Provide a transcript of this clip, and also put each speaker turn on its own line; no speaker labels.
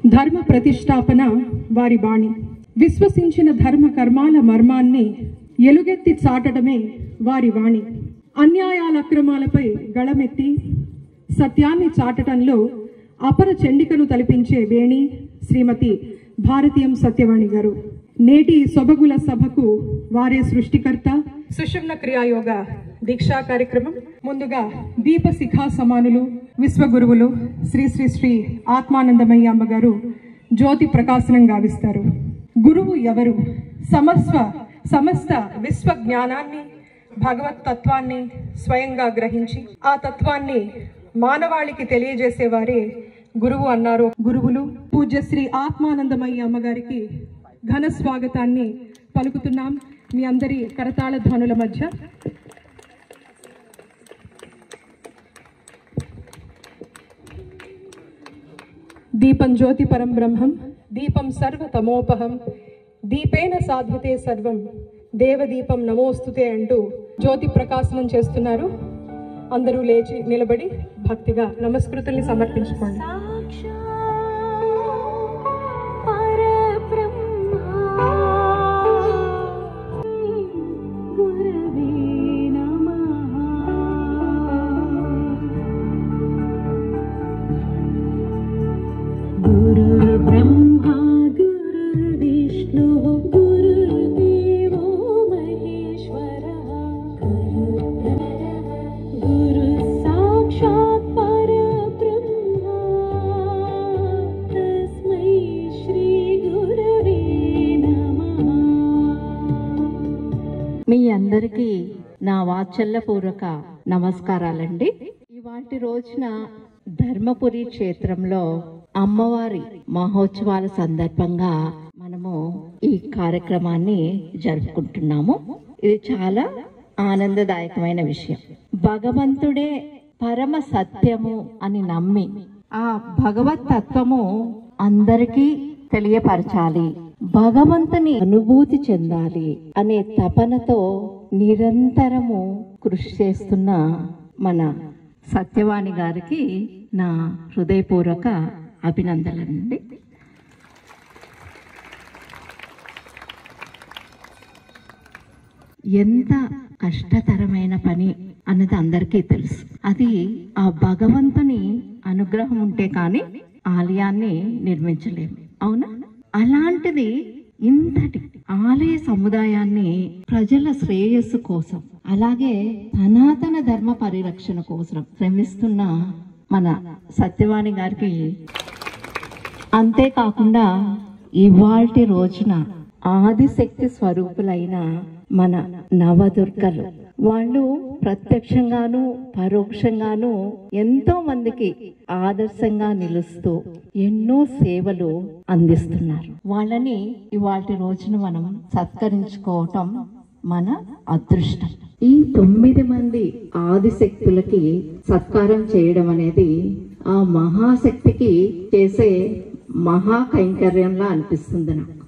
ధర్మ ప్రతిష్టాపన వారి బాణి విశ్వసించిన ధర్మ కర్మాల మర్మాన్ని ఎలుగెత్తి చాటడమే వారి వాణి అన్యాయాల అక్రమాలపై గళమెత్తి సత్యాన్ని చాటటంలో అపర చండికను తలపించే వేణి శ్రీమతి భారతీయం సత్యవాణి గారు నేటి సొబగుల సభకు వారే సృష్టికర్త సుషుమ్న క్రియాయోగ దీక్షా కార్యక్రమం ముందుగా దీప శిఖా సమానులు విశ్వగురువులు శ్రీ శ్రీ శ్రీ ఆత్మానందమయ్య అమ్మగారు జ్యోతి ప్రకాశనం గావిస్తారు గురువు ఎవరు సమస్వ సమస్త విశ్వ జ్ఞానాన్ని భగవత్ తత్వాన్ని స్వయంగా గ్రహించి ఆ తత్వాన్ని మానవాళికి తెలియజేసేవారే గురువు అన్నారు గురువులు పూజ్య శ్రీ ఆత్మానందమయ్య అమ్మగారికి ఘన స్వాగతాన్ని పలుకుతున్నాం మీ అందరి కరతాళ ధ్వనుల మధ్య దీపం జ్యోతి పరం బ్రహ్మం దీపం సర్వతమోపహం దీపేన సాధ్యతే సర్వం దేవదీపం నమోస్తుతే అంటూ జ్యోతి ప్రకాశనం చేస్తున్నారు అందరూ లేచి నిలబడి భక్తిగా నమస్కృతుల్ని సమర్పించుకోండి
गुरुर्ब्रह्मा गुरुर्विष्णुः गुरुर्देवो महेश्वरः गुरुः साक्षात् परब्रह्मा तस्मै श्रीगुरवे नमः
మీ అందరికీ నా వాత్సల్యపూర్వక నమస్కారాలండి ఇవాటి రోజున ధర్మపురి క్షేత్రంలో అమ్మవారి మహోత్సవాల సందర్భంగా మనము ఈ కార్యక్రమాన్ని జరుపుకుంటున్నాము ఇది చాలా ఆనందదాయకమైన విషయం భగవంతుడే పరమ సత్యము అని నమ్మి ఆ భగవత్ తత్వము అందరికీ తెలియపరచాలి భగవంతుని అనుభూతి చెందాలి అనే తపనతో నిరంతరము కృషి చేస్తున్న మన సత్యవాణి గారికి నా హృదయపూర్వక అభినందనలండి ఎంత కష్టతరమైన పని అన్నది అందరికీ తెలుసు అది ఆ భగవంతుని అనుగ్రహం ఉంటే కానీ ఆలయాన్ని నిర్మించలేము అవునా అలాంటిది ఇంతటి ఆలయ సముదాయాన్ని ప్రజల శ్రేయస్సు కోసం అలాగే సనాతన ధర్మ పరిరక్షణ కోసం శ్రమిస్తున్న మన సత్యవాణి గారికి అంతేకాకుండా ఇవాల్టి రోజున ఆదిశక్తి స్వరూపులైన మన నవదుర్గలు వాళ్ళు ప్రత్యక్షంగాను పరోక్షంగాను ఎంతో మందికి ఆదర్శంగా నిలుస్తూ ఎన్నో సేవలు అందిస్తున్నారు వాళ్ళని ఇవాటి రోజున మనం సత్కరించుకోవటం మన అదృష్టం ఈ తొమ్మిది మంది ఆదిశక్తులకి సత్కారం చేయడం అనేది ఆ మహాశక్తికి చేసే మహా కైంకర్యంలా అనిపిస్తుంది నాకు